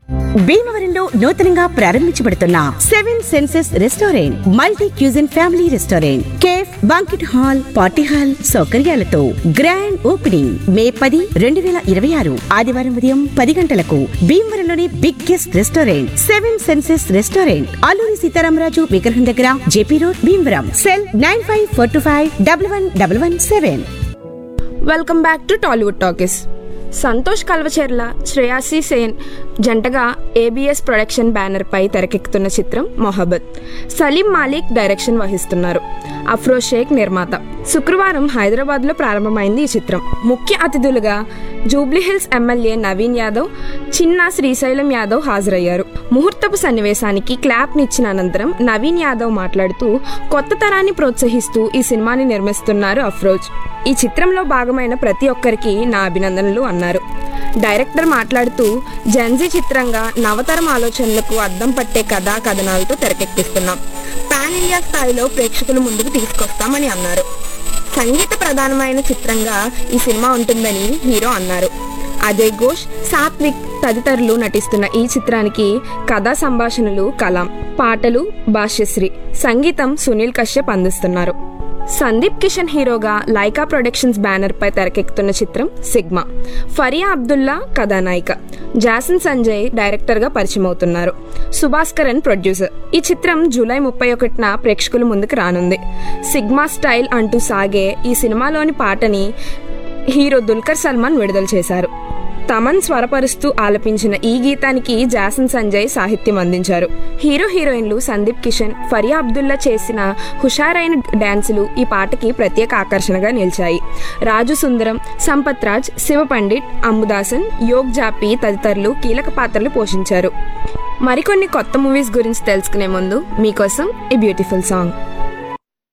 భీమవరంలో నూతనంగా ప్రారంభించబడుతున్న seven senses restaurant multi cuisine family restaurant cafe banquet hall party hall సౌకర్యాలతో గ్రాండ్ ఓపెనింగ్ మే పది రెండు వేల ఇరవై ఆరు ఆదివారం ఉదయం పది గంటలకు భీమవరంలోని biggest restaurant seven senses restaurant Alluri Sitarama విగ్రహం దగ్గర J P road Bhimavaram cell nine five four two five double one double one seven welcome back to Tollywood talkies Santosh Kalvacherla Shreyasi Sen జంటగా ఏబిఎస్ ప్రొడక్షన్ బ్యానర్ పై తెరకెక్కుతున్న చిత్రం మొహబ్బత్ సలీం మాలిక్ డైరెక్షన్ వహిస్తున్నారు అఫ్రో షేక్ నిర్మాత శుక్రవారం హైదరాబాద్లో ప్రారంభమైంది ఈ చిత్రం ముఖ్య అతిథులుగా జూబ్లీహిల్స్ ఎమ్మెల్యే నవీన్ యాదవ్ చిన్న శ్రీశైలం యాదవ్ హాజరయ్యారు ముహూర్తపు సన్నివేశానికి క్లాప్ నిచ్చిన అనంతరం నవీన్ యాదవ్ మాట్లాడుతూ కొత్త తరాన్ని ప్రోత్సహిస్తూ ఈ సినిమాని నిర్మిస్తున్నారు అఫ్రోజ్ ఈ చిత్రంలో భాగమైన ప్రతి ఒక్కరికి నా అభినందనలు అన్నారు డైరెక్టర్ మాట్లాడుతూ జెన్జీ చిత్రంగా నవతరం ఆలోచనలకు అద్దం పట్టే కథా కథనాలతో తెరకెక్కిస్తున్నాం పాన్ ఇండియా స్థాయిలో ప్రేక్షకుల ముందుకు తీసుకొస్తామని అన్నారు సంగీత ప్రధానమైన చిత్రంగా ఈ సినిమా ఉంటుందని హీరో అన్నారు అజయ్ ఘోష్ సాత్విక్ తదితరులు నటిస్తున్న ఈ చిత్రానికి కథా సంభాషణలు కలాం పాటలు భాష్యశ్రీ సంగీతం సునీల్ కశ్యప్ అందిస్తున్నారు సందీప్ కిషన్ హీరోగా లైకా ప్రొడక్షన్స్ బ్యానర్ పై తెరకెక్కుతున్న చిత్రం సిగ్మా ఫరియా అబ్దుల్లా కథానాయిక జాసన్ సంజయ్ డైరెక్టర్ గా పరిచయం అవుతున్నారు సుభాస్కరన్ ప్రొడ్యూసర్ ఈ చిత్రం జూలై ముప్పై ఒకటిన ప్రేక్షకుల ముందుకు రానుంది సిగ్మా స్టైల్ అంటూ సాగే ఈ సినిమాలోని పాటని హీరో దుల్కర్ సల్మాన్ విడుదల చేశారు తమన్ స్వరపరుస్తూ ఆలపించిన ఈ గీతానికి జాసన్ సంజయ్ సాహిత్యం అందించారు హీరో హీరోయిన్లు సందీప్ కిషన్ ఫరియా అబ్దుల్లా చేసిన హుషారైన డాన్సులు ఈ పాటకి ప్రత్యేక ఆకర్షణగా నిలిచాయి రాజు సుందరం సంపత్ రాజ్ శివ పండిట్ అమ్ముదాసన్ యోగ్ జాపి తదితరులు కీలక పాత్రలు పోషించారు మరికొన్ని కొత్త మూవీస్ గురించి తెలుసుకునే ముందు మీకోసం ఈ బ్యూటిఫుల్ సాంగ్